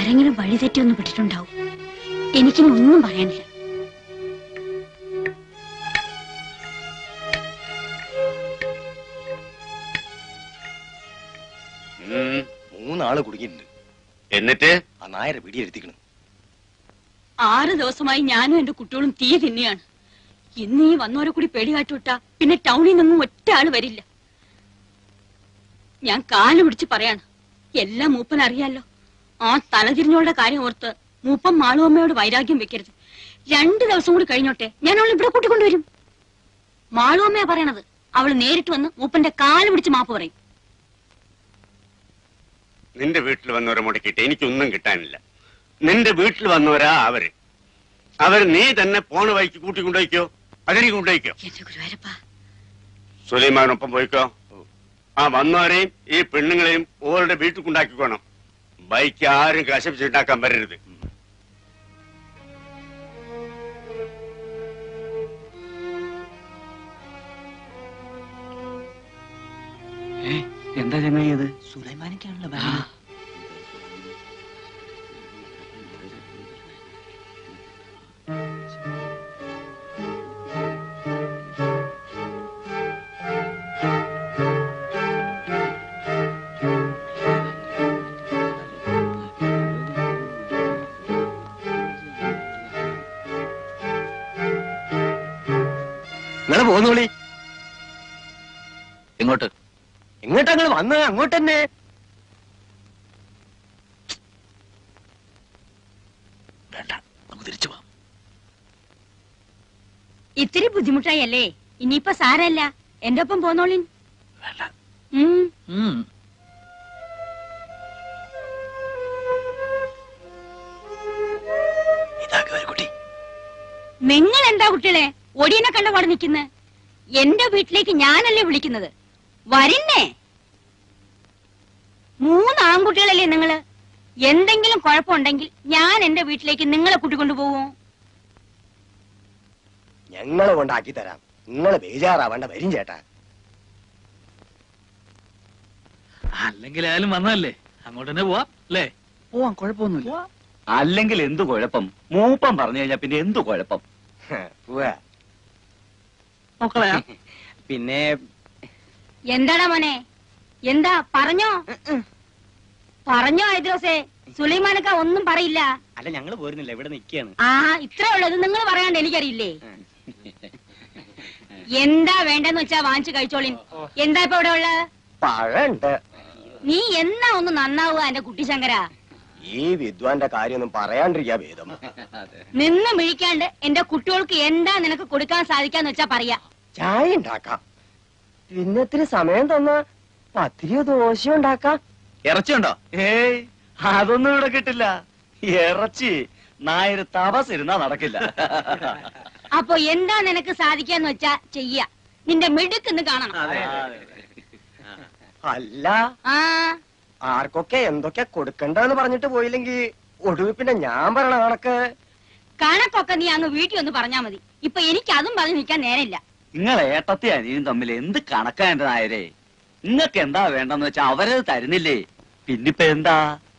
ആരെങ്കിലും വഴിതെറ്റി ഒന്ന് വിട്ടിട്ടുണ്ടാവും എനിക്കിനി ഒന്നും പറയാനില്ല ഉം. മൂന്നാള് കുടുങ്ങിയിട്ടുണ്ട് എന്നിട്ട് ആ നായരെ പിടിയെടുത്തിക്കണ് ആറ് ദിവസമായി ഞാനും എന്റെ കുട്ടികളും തീ തിന്നെയാണ് ഇന്ന് ഈ വന്നവരെ കൂടി പേടികാട്ടി വിട്ടാ പിന്നെ ടൗണിൽ നിന്നും ഒറ്റ ആള് വരില്ല ഞാൻ കാല് പിടിച്ച് പറയാണ് എല്ലാം മൂപ്പൻ അറിയാലോ ആ തലതിരിഞ്ഞോളുടെ കാര്യം ഓർത്ത് മൂപ്പൻ മാളുവമ്മയോട് വൈരാഗ്യം വെക്കരുത് രണ്ടു ദിവസം കൂടി കഴിഞ്ഞോട്ടെ ഞാൻ അവളെ ഇവിടെ കൂട്ടിക്കൊണ്ടുവരും മാളുവമ്മയാ പറയണത് അവള് നേരിട്ട് വന്ന് മൂപ്പന്റെ കാല് പിടിച്ച് മാപ്പ് പറയും നിന്റെ വീട്ടിൽ വന്നവരെ മുടക്കിയിട്ട് എനിക്കൊന്നും കിട്ടാനില്ല നിന്റെ വീട്ടിൽ വന്നവരാ അവര് അവര് നീ തന്നെ പോണ വഴിക്ക് കൂട്ടിക്കൊണ്ടുപോയിക്കോ അതെനിക്ക് കൊണ്ടുപോയിക്കോ എന്റെ ഗുരുവായൂരപ്പ സുലൈമാനൊപ്പം പോയിക്കോ ആ വന്നവരെയും ഈ പെണ്ണുങ്ങളെയും ഓരുടെ വീട്ടിൽ കൊണ്ടാക്കിക്കോണം ബൈക്ക് ആരും കശപ്പിച്ചുണ്ടാക്കാൻ വരരുത് എന്താ ചങ്ങായി അത് സുലൈമാനിക്കാണല്ലോ നിങ്ങള് പോന്നോളി എങ്ങോട്ട് എങ്ങോട്ടാ നിങ്ങൾ വന്നത് അങ്ങോട്ട് തന്നെ വേണ്ട നമുക്ക് തിരിച്ചു പോവാം ഇത്തിരി ബുദ്ധിമുട്ടായല്ലേ ഇനിയിപ്പൊ സാരല്ല എന്റെ ഒപ്പം പോന്നോളിൻ വേണ്ട ഉം ഉം. ഇതാ കുട്ടി നിങ്ങൾ എന്താ കുട്ടികളെ ഒടിയനെ കണ്ട പാടെ നിൽക്കുന്നത് എന്റെ വീട്ടിലേക്ക് ഞാനല്ലേ വിളിക്കുന്നത് വരിന്നേ മൂന്ന് ആൺകുട്ടികളല്ലേ നിങ്ങള് എന്തെങ്കിലും കുഴപ്പമുണ്ടെങ്കിൽ ഞാൻ എന്റെ വീട്ടിലേക്ക് നിങ്ങളെ കൂട്ടിക്കൊണ്ടു പോവോ ഞങ്ങളെ കൊണ്ടാക്കി തരാം നിങ്ങളെ ബേജാറാവേണ്ട വരും ചേട്ടാ അല്ലെങ്കിൽ ആയാലും വന്നതല്ലേ അങ്ങോട്ട് തന്നെ പോവാം അല്ലേ പോവാം കുഴപ്പമൊന്നുമില്ല അല്ലെങ്കിൽ എന്തു കുഴപ്പം മൂപ്പം പറഞ്ഞു കഴിഞ്ഞാ പിന്നെ എന്തു കുഴപ്പം പോവാ മക്കളെ പിന്നെ എന്താടാ മോനെ എന്താ പറഞ്ഞോ പറഞ്ഞോ ഐദ്രോസേ സുലൈമാനക്ക ഒന്നും പറയില്ല അല്ല ഞങ്ങള് പോരുന്നില്ല ഇവിടെ നിൽക്കുകയാണ് ആ ഇത്രേ ഉള്ളത് നിങ്ങൾ പറയാണ്ട് എനിക്കറിയില്ലേ എന്താ വേണ്ടെന്ന് വെച്ചാ വാങ്ങിച്ചു കഴിച്ചോളിൻ എന്താ ഇപ്പൊ ഇവിടെ ഉള്ളത് പഴണ്ട് നീ എന്നാ ഒന്ന് നന്നാവുക എന്റെ കുട്ടി ശങ്കര ഈ വിദ്വാന്റെ കാര്യമൊന്നും പറയാണ്ടിരിക്കാ ഭേദം നിന്ന് മിഴിക്കാണ്ട് എന്റെ കുട്ടികൾക്ക് എന്താ നിനക്ക് കൊടുക്കാൻ സാധിക്കാന്ന് വെച്ചാ പറയാ ചായ ഉണ്ടാക്കാം പിന്നെ ഇത്തിരി സമയം തന്നാ പത്തിരിയോ ദോശയോ ഉണ്ടാക്കാം ഇറച്ചിയുണ്ടോ ഏയ് അതൊന്നും ഇവിടെ കിട്ടില്ല ഇറച്ചി നായര് തപസ് ഇരുന്നാ നടക്കില്ല അപ്പൊ എന്താ നിനക്ക് സാധിക്കാന്ന് വെച്ചാ ചെയ്യ നിന്റെ മിടുക്കെന്ന് കാണണം അല്ല ആ ആർക്കൊക്കെ എന്തൊക്കെ കൊടുക്കണ്ടെന്ന് പറഞ്ഞിട്ട് പോയില്ലെങ്കി ഒടുവിൽ പിന്നെ ഞാൻ പറയണ കണക്ക് കണക്കൊക്കെ നീ അങ്ങ് വീട്ടിൽ ഒന്ന് പറഞ്ഞാ മതി ഇപ്പൊ എനിക്ക് അതും പറഞ്ഞ് നിൽക്കാൻ നേരമില്ല നിങ്ങൾ ഏട്ടത്തി അനിയും തമ്മിൽ എന്ത് കണക്കാ എന്റെ നായരെ നിങ്ങൾക്ക് എന്താ വേണ്ടെന്ന് വെച്ചാ അവരത് തരുന്നില്ലേ പിന്നിപ്പ എന്താ